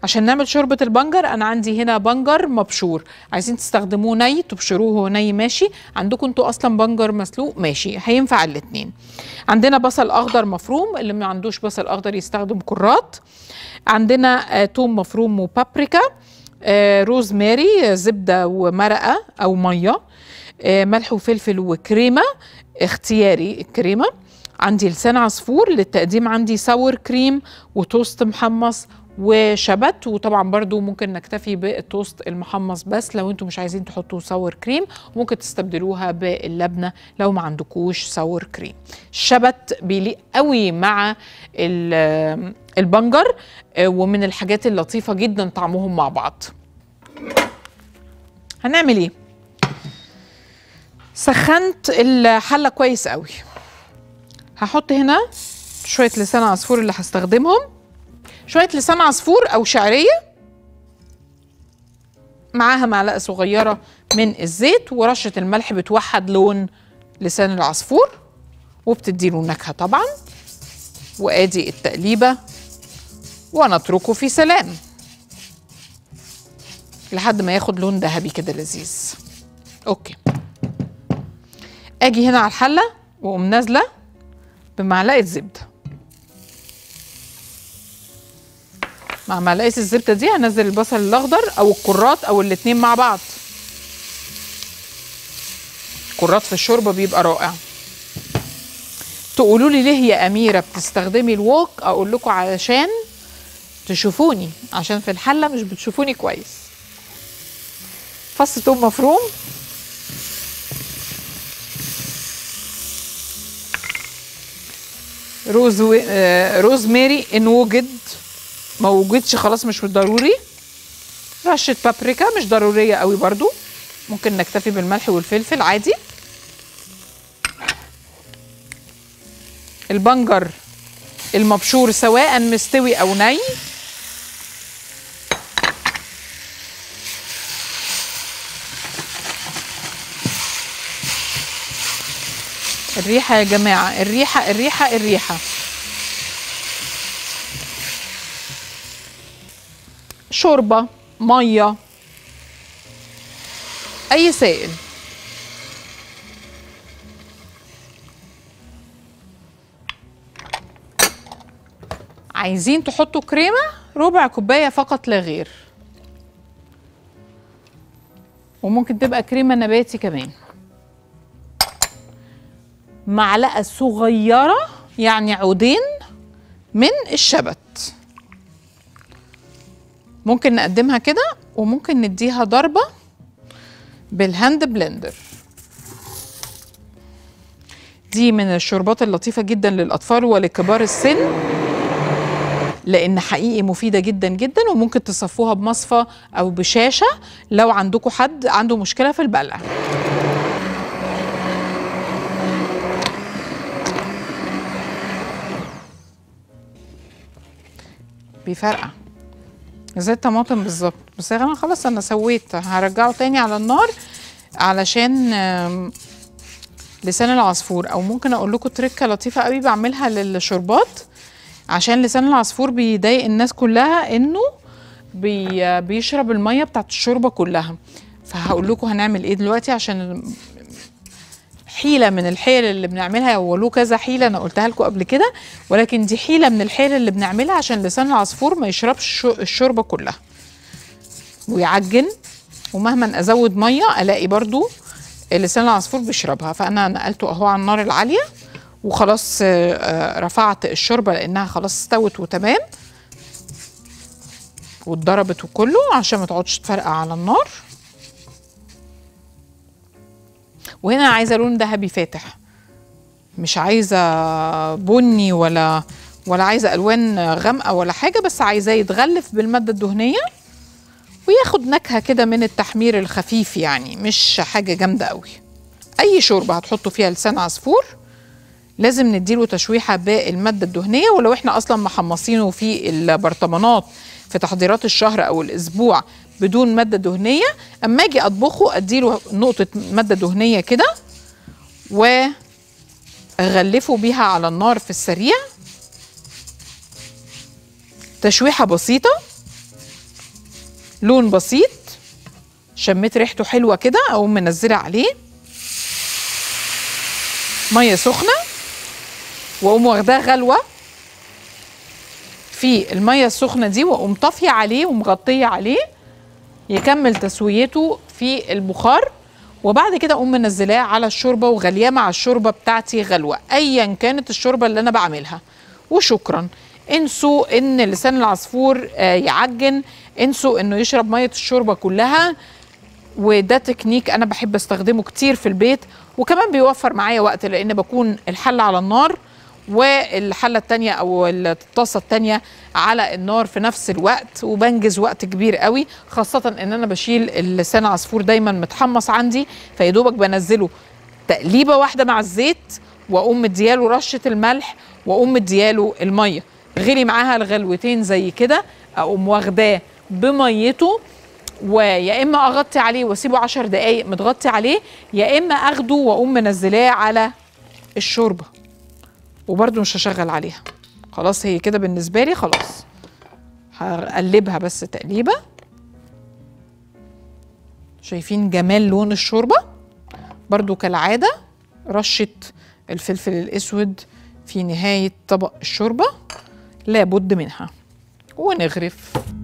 عشان نعمل شوربه البنجر انا عندي هنا بنجر مبشور عايزين تستخدموه ني تبشروه هو ني ماشي عندكم انتوا اصلا بنجر مسلوق ماشي هينفع الاتنين عندنا بصل اخضر مفروم اللي ما عندوش بصل اخضر يستخدم كرات عندنا آه توم مفروم وبابريكا آه روزماري آه، زبده ومرقه او ميه آه ملح وفلفل وكريمه اختياري الكريمه عندي لسان عصفور للتقديم عندي ساور كريم وتوست محمص وشبت وطبعا برضو ممكن نكتفي بالتوست المحمص بس لو انتم مش عايزين تحطوا ساور كريم ممكن تستبدلوها باللبنه لو ما عندكوش ساور كريم الشبت بيليق قوي مع ال- البنجر آه، ومن الحاجات اللطيفه جدا طعمهم مع بعض هنعمل ايه سخنت الحله كويس قوي هحط هنا شويه لسان عصفور اللي هستخدمهم شويه لسان عصفور او شعريه معاها معلقه صغيره من الزيت ورشه الملح بتوحد لون لسان العصفور وبتديله نكهه طبعا وادي التقليبه ونتركه في سلام لحد ما ياخد لون ذهبي كده لذيذ اوكي اجي هنا على الحله واقوم نازله بمعلقه زبده مع معلقه الزبده دي هنزل البصل الاخضر او الكرات او الاتنين مع بعض كرات في الشوربه بيبقى رائع تقولوا لي ليه يا اميره بتستخدمي الوok اقول لكم علشان تشوفوني عشان في الحله مش بتشوفوني كويس فص توم مفروم روز و... آه، روزماري ان وجد ما وجدش خلاص مش ضروري رشة بابريكا مش ضرورية قوي برضو ممكن نكتفي بالملح والفلفل عادي البنجر المبشور سواء مستوي او ني الريحة يا جماعة الريحة الريحة الريحة شوربة مية أي سائل عايزين تحطوا كريمة ربع كوباية فقط لا غير وممكن تبقى كريمة نباتي كمان معلقة صغيرة يعني عودين من الشبت ممكن نقدمها كده وممكن نديها ضربة بالهاند بلندر دي من الشوربات اللطيفة جدا للأطفال ولكبار السن لأن حقيقي مفيدة جدا جدا وممكن تصفوها بمصفى أو بشاشة لو عندكم حد عنده مشكلة في البلع بيفرقع زي الطماطم بالظبط بس انا خلاص انا سويت هرجعه تاني على النار علشان آم، لسان العصفور او ممكن اقول لكم تركه لطيفه قوي بعملها للشوربات عشان لسان العصفور بيضايق الناس كلها انه بي بيشرب الميه بتاعت الشوربه كلها فهقول لكم هنعمل ايه دلوقتي عشان حيله من الحيل اللي بنعملها هو له كذا حيله انا قلتها لكم قبل كده ولكن دي حيله من الحيل اللي بنعملها عشان لسان العصفور ما يشربش الشو- الشوربه كلها ويعجن ومهما ازود ميه الاقي برضو لسان العصفور بيشربها فانا نقلته اهو على النار العاليه وخلاص آه، آه، رفعت الشوربه لانها خلاص استوت وتمام واتضربت وكله عشان ما تقعدش تفرقع على النار وهنا عايزه لون ذهبي فاتح مش عايزه بني ولا ولا عايزه الوان غامقه ولا حاجه بس عايزاه يتغلف بالماده الدهنيه وياخد نكهه كده من التحمير الخفيف يعني مش حاجه جامده قوي اي شوربه هتحطوا فيها لسان عصفور لازم نديله تشويحه بالماده الدهنيه ولو احنا اصلا محمصينه في البرطمانات في تحضيرات الشهر او الاسبوع بدون ماده دهنيه اما اجي اطبخه اديله نقطه ماده دهنيه كده واغلفه بيها على النار في السريع تشويحه بسيطه لون بسيط شميت ريحته حلوه كده اقوم منزله عليه ميه سخنه واقوم واخداه غلوه في الميه السخنه دي واقوم طافيه عليه ومغطيه عليه يكمل تسويته في البخار وبعد كده اقوم منزلاه على الشوربه وغلياه مع الشوربه بتاعتي غلوه ايا كانت الشوربه اللي انا بعملها وشكرا انسوا ان لسان العصفور آه، يعجن انسوا انه يشرب ميه الشوربه كلها وده تكنيك انا بحب استخدمه كتير في البيت وكمان بيوفر معايا وقت لان بكون الحله على النار والحله التانية او الطاسه التانية على النار في نفس الوقت وبنجز وقت كبير قوي خاصه ان انا بشيل اللسان عصفور دايما متحمص عندي فيدوبك بنزله تقليبه واحده مع الزيت واقوم مدياله رشه الملح واقوم مدياله الميه غلي معاها الغلوتين زي كده اقوم واخداه بميته ويا اما اغطي عليه واسيبه عشر دقايق متغطي عليه يا اما اخده واقوم منزلاه على الشوربه وبرده مش هشغل عليها خلاص هي كده بالنسبه لي خلاص هقلبها بس تقليبه شايفين جمال لون الشوربه برضو كالعاده رشه الفلفل الاسود في نهايه طبق الشوربه لابد منها ونغرف